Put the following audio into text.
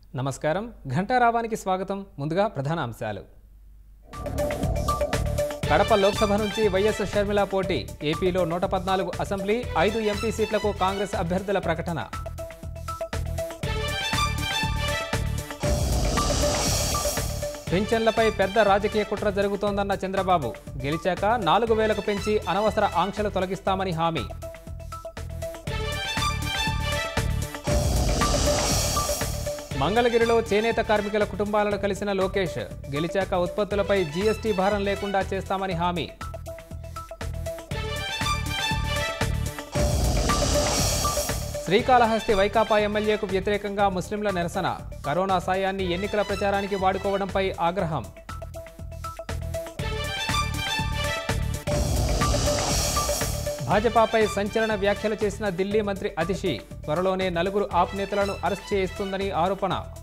నమస్కారం ఘంటారావానికి స్వాగతం ముందుగా ప్రధాన అంశాలు కడప లోక్సభ నుంచి వైఎస్ షర్మిల పోటీ ఏపీలో నూట పద్నాలుగు అసెంబ్లీ ఐదు ఎంపీ సీట్లకు కాంగ్రెస్ అభ్యర్థుల ప్రకటన పింఛన్లపై పెద్ద రాజకీయ కుట్ర జరుగుతోందన్న చంద్రబాబు గెలిచాక నాలుగు వేలకు పెంచి అనవసర ఆంక్షలు తొలగిస్తామని హామీ మంగళగిరిలో చేనేత కార్మికుల కుటుంబాలను కలిసిన లోకేష్ గెలిచాక ఉత్పత్తులపై జీఎస్టీ భారం లేకుండా చేస్తామని హామీ శ్రీకాళహస్తి వైకాపా ఎమ్మెల్యేకు వ్యతిరేకంగా ముస్లింల నిరసన కరోనా సాయాన్ని ఎన్నికల ప్రచారానికి వాడుకోవడంపై ఆగ్రహం భాజపాపై సంచలన వ్యాఖ్యలు చేసిన ఢిల్లీ మంత్రి అతిషి త్వరలోనే నలుగురు ఆప్ నేతలను అరెస్ట్ చేయిస్తుందని ఆరోపణ